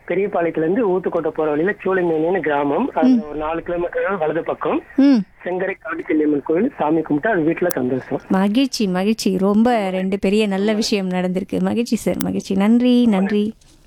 பெரியபாளையத்துல இருந்து ஊத்துக்கோட்டை போற வழியில சோழிமேனின்னு கிராமம் அது ஒரு நாலு கிலோமீட்டர் வலது பக்கம் ம் செங்கரை காட்டுக்கல்லியம்மன் கோயில் சாமி கும்பிட்டு அது வீட்டுல சந்தோஷம் மகிழ்ச்சி மகிழ்ச்சி ரொம்ப ரெண்டு பெரிய நல்ல விஷயம் நடந்திருக்கு மகிழ்ச்சி சார் மகிழ்ச்சி நன்றி நன்றி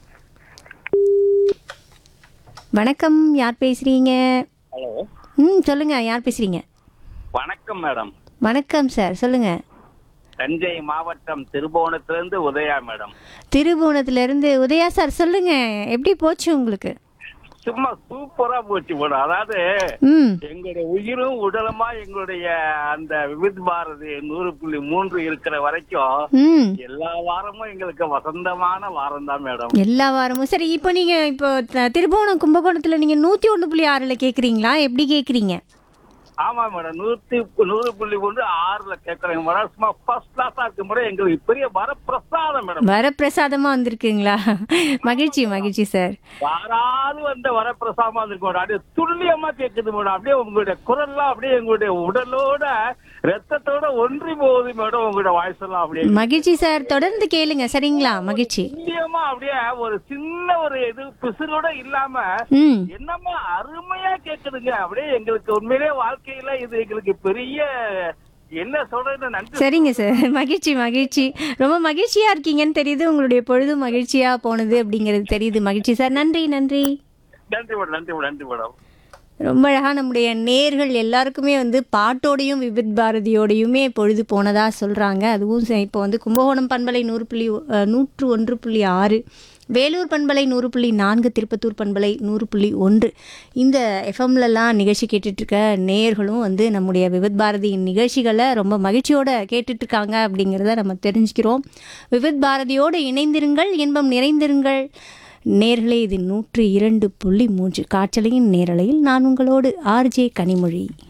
வணக்கம் யார் பேசுறீங்க ஹலோ ம் சொல்லுங்க யார் பேசுறீங்க வணக்கம் மேடம் வணக்கம் சார் சொல்லுங்க தஞ்சை மாவட்டம் திருபுவனத்திலிருந்து உதயா மேடம் திருபுவனத்துல இருந்து உதயா சார் சொல்லுங்க எப்படி போச்சு உங்களுக்கு சும்மா சூப்பரா போச்சு மேடம் அதாவது ம் எங்களுடைய உயிரும் உடலுமா எங்களுடைய அந்த விவித் பாரதி நூறு புள்ளி மூன்று இருக்கிற வரைக்கும் ம் எல்லா வாரமும் எங்களுக்கு வசந்தமான வாரம் தான் மேடம் எல்லா வாரமும் சரி இப்போ நீங்க இப்போ த- திருபுவனம் கும்பகோணத்துல நீங்க நூத்தி ஒண்ணு புள்ளி ஆறுல கேக்குறீங்களா எப்படி கேக்குறீங்க ஆமா மேடம் நூத்தி நூறு புள்ளி ஒன்று ஆறுல கேட்கறேங்க மேடம் சும்மா ஃபர்ஸ்ட் கிளாஸா இருக்கும் மேடம் எங்களுக்கு பெரிய வரப்பிரசாதம் மேடம் வரப்பிரசாதமா வந்திருக்குங்களா மகிழ்ச்சி மகிழ்ச்சி சார் யாராவது வந்த வரப்பிரசாதமா இருக்கும் மேடம் அப்படியே துல்லியமா கேக்குது மேடம் அப்படியே உங்களுடைய குரல்லாம் அப்படியே எங்களுடைய உடலோட ரத்தத்தோட ஒன்றி போகுது மேடம் உங்களுடைய வாய்ஸ் எல்லாம் அப்படியே மகிழ்ச்சி சார் தொடர்ந்து கேளுங்க சரிங்களா மகிழ்ச்சி துல்லியமா அப்படியே ஒரு சின்ன ஒரு இது பிசுரோட இல்லாம ம் என்னமா அருமையா கேக்குதுங்க அப்படியே எங்களுக்கு உண்மையிலே வாழ்க்கையில இது எங்களுக்கு பெரிய என்ன சொல்றதுன்னு நன்றி சரிங்க சார் மகிழ்ச்சி மகிழ்ச்சி ரொம்ப மகிழ்ச்சியா இருக்கீங்கன்னு தெரியுது உங்களுடைய பொழுது மகிழ்ச்சியா போனது அப்படிங்கிறது தெரியுது மகிழ்ச்சி சார் நன்றி நன்றி நன்றி மேடம் நன்றி மேடம் நன்றி மேடம் ரொம்ப அழகா நம்முடைய நேர்கள் எல்லாருக்குமே வந்து பாட்டோடையும் விவித் பாரதியோடையுமே பொழுது போனதா சொல்றாங்க அதுவும் ச- இப்போ வந்து கும்பகோணம் பண்பலை நூறு புள்ளி ஒ- அஹ், நூற்று ஒன்று புள்ளி ஆறு வேலூர் பண்பலை நூறு புள்ளி நான்கு திருப்பத்தூர் பண்பலை நூறு புள்ளி ஒன்று இந்த எஃப்எம்லலாம் நிகழ்ச்சி கேட்டுட்டு இருக்க நேயர்களும் வந்து நம்முடைய விவித் பாரதியின் நிகழ்ச்சிகளை ரொம்ப மகிழ்ச்சியோட கேட்டுட்டு இருக்காங்க அப்படிங்கிறத நம்ம தெரிஞ்சுக்கிறோம் விவித் பாரதியோடு இணைந்திருங்கள் இன்பம் நிறைந்திருங்கள் நேர்களே இது நூற்று இரண்டு புள்ளி மூன்று காற்றலையின் நேரலையில் நான் உங்களோடு ஆர்ஜே கனிமொழி